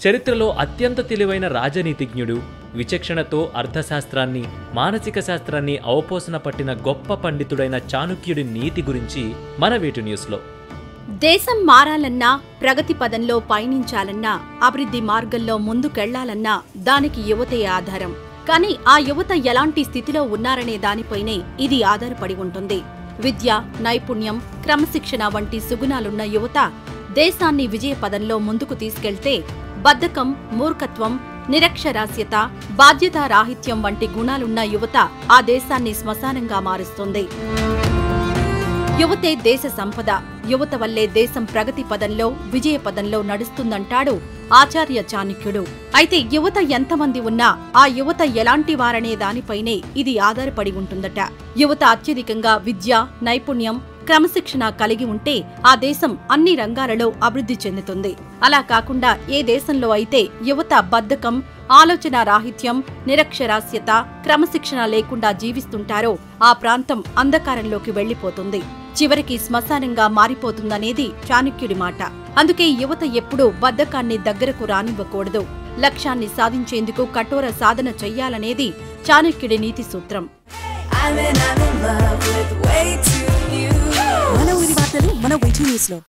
చరిత్రలో అత్యంత తెలివైన రాజనీతిజ్ఞుడు విచక్షణతో అర్థశాస్త్రాన్ని మానసిక శాస్త్రాన్ని అవపోసన పట్టిన గొప్ప పండితుడైన చాణుక్యుడి నీతి గురించి మన వేటు న్యూస్లో దేశం మారాలన్నా ప్రగతి పదంలో పయనించాలన్నా అభివృద్ధి మార్గంలో ముందుకెళ్లాలన్నా దానికి యువతే ఆధారం కానీ ఆ యువత ఎలాంటి స్థితిలో ఉన్నారనే దానిపైనే ఇది ఆధారపడి ఉంటుంది విద్య నైపుణ్యం క్రమశిక్షణ వంటి సుగుణాలున్న యువత దేశాన్ని విజయ పదంలో ముందుకు తీసుకెళ్తే బద్ధకం మూర్ఖత్వం నిరక్షరాస్యత బాధ్యతారాహిత్యం వంటి గుణాలున్న యువత ఆ దేశాన్ని శ్మశానంగా మారుస్తుంది యువతే దేశ సంపద యువత వల్లే దేశం ప్రగతి పదంలో విజయ పదంలో నడుస్తుందంటాడు ఆచార్య చాణక్యుడు అయితే యువత ఎంతమంది ఉన్నా ఆ యువత ఎలాంటి వారనే దానిపైనే ఇది ఆధారపడి ఉంటుందట యువత అత్యధికంగా విద్య నైపుణ్యం క్రమశిక్షణ కలిగి ఉంటే ఆ దేశం అన్ని రంగాలలో అభివృద్ధి చెందుతుంది అలా కాకుండా ఏ దేశంలో అయితే యువత బద్ధకం ఆలోచన రాహిత్యం నిరక్షరాస్యత క్రమశిక్షణ లేకుండా జీవిస్తుంటారో ఆ ప్రాంతం అంధకారంలోకి వెళ్లిపోతుంది చివరికి శ్మశానంగా మారిపోతుందనేది చాణక్యుడి మాట అందుకే యువత ఎప్పుడూ బద్ధకాన్ని దగ్గరకు రానివ్వకూడదు లక్ష్యాన్ని సాధించేందుకు కఠోర సాధన చెయ్యాలనేది చాణక్యుడి నీతి సూత్రం I'm in, I'm in love with way too new. మన ఊరి వార్తలు మన వెయిటింగ్ న్యూస్ లో